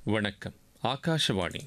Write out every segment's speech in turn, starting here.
வணக்கம் ஆகாஷவாணி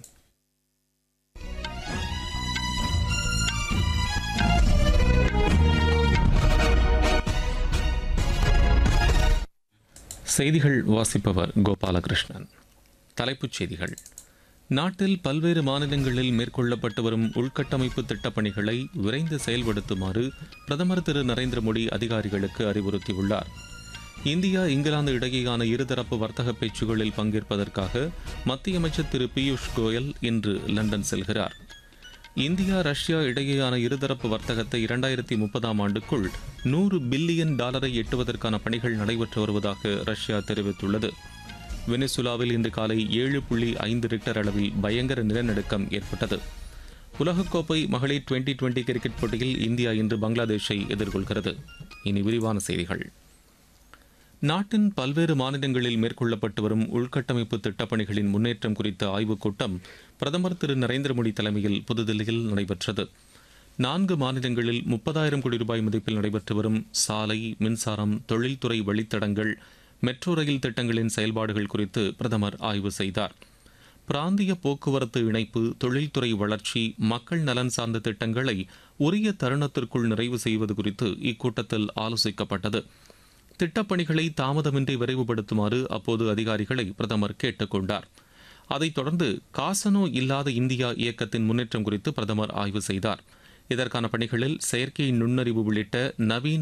செய்திகள் வாசிப்பவர் கோபாலகிருஷ்ணன் தலைப்புச் செய்திகள் நாட்டில் பல்வேறு மாநிலங்களில் மேற்கொள்ளப்பட்டு வரும் உள்கட்டமைப்பு திட்டப் பணிகளை விரைந்து செயல்படுத்துமாறு பிரதமர் திரு நரேந்திர மோடி அதிகாரிகளுக்கு அறிவுறுத்தியுள்ளார் இந்தியா இங்கிலாந்து இடையேயான இருதரப்பு வர்த்தக பேச்சுகளில் பங்கேற்பதற்காக மத்திய அமைச்சர் திரு பியூஷ் கோயல் இன்று லண்டன் செல்கிறார் இந்தியா ரஷ்யா இடையேயான இருதரப்பு வர்த்தகத்தை இரண்டாயிரத்தி முப்பதாம் ஆண்டுக்குள் நூறு பில்லியன் டாலரை எட்டுவதற்கான பணிகள் நடைபெற்று வருவதாக ரஷ்யா தெரிவித்துள்ளது வெனிசுலாவில் இன்று காலை ஏழு புள்ளி ஐந்து ரிக்டர் அளவில் பயங்கர நிலநடுக்கம் ஏற்பட்டது உலகக்கோப்பை மகளிர் டுவெண்டி டுவெண்டி கிரிக்கெட் போட்டியில் இந்தியா இன்று பங்களாதேஷை எதிர்கொள்கிறது இனி விரிவான செய்திகள் நாட்டின் பல்வேறு மாநிலங்களில் மேற்கொள்ளப்பட்டு வரும் உள்கட்டமைப்பு திட்டப்பணிகளின் முன்னேற்றம் குறித்த ஆய்வுக் கூட்டம் பிரதமர் திரு நரேந்திர மோடி தலைமையில் புதுதில்லியில் நடைபெற்றது நான்கு மாநிலங்களில் முப்பதாயிரம் கோடி ரூபாய் மதிப்பில் நடைபெற்று வரும் சாலை மின்சாரம் தொழில்துறை வழித்தடங்கள் மெட்ரோ ரயில் திட்டங்களின் செயல்பாடுகள் குறித்து பிரதமர் ஆய்வு செய்தார் பிராந்திய போக்குவரத்து இணைப்பு தொழில்துறை வளர்ச்சி மக்கள் நலன் சார்ந்த திட்டங்களை உரிய தருணத்திற்குள் நிறைவு செய்வது குறித்து இக்கூட்டத்தில் ஆலோசிக்கப்பட்டது திட்டப்பணிகளை தாமதமின்றி விரைவுபடுத்துமாறு அப்போது அதிகாரிகளை பிரதமர் கேட்டுக்கொண்டார் அதைத் தொடர்ந்து காசனோ இல்லாத இந்தியா இயக்கத்தின் முன்னேற்றம் குறித்து பிரதமர் ஆய்வு செய்தார் இதற்கான பணிகளில் செயற்கை நுண்ணறிவு உள்ளிட்ட நவீன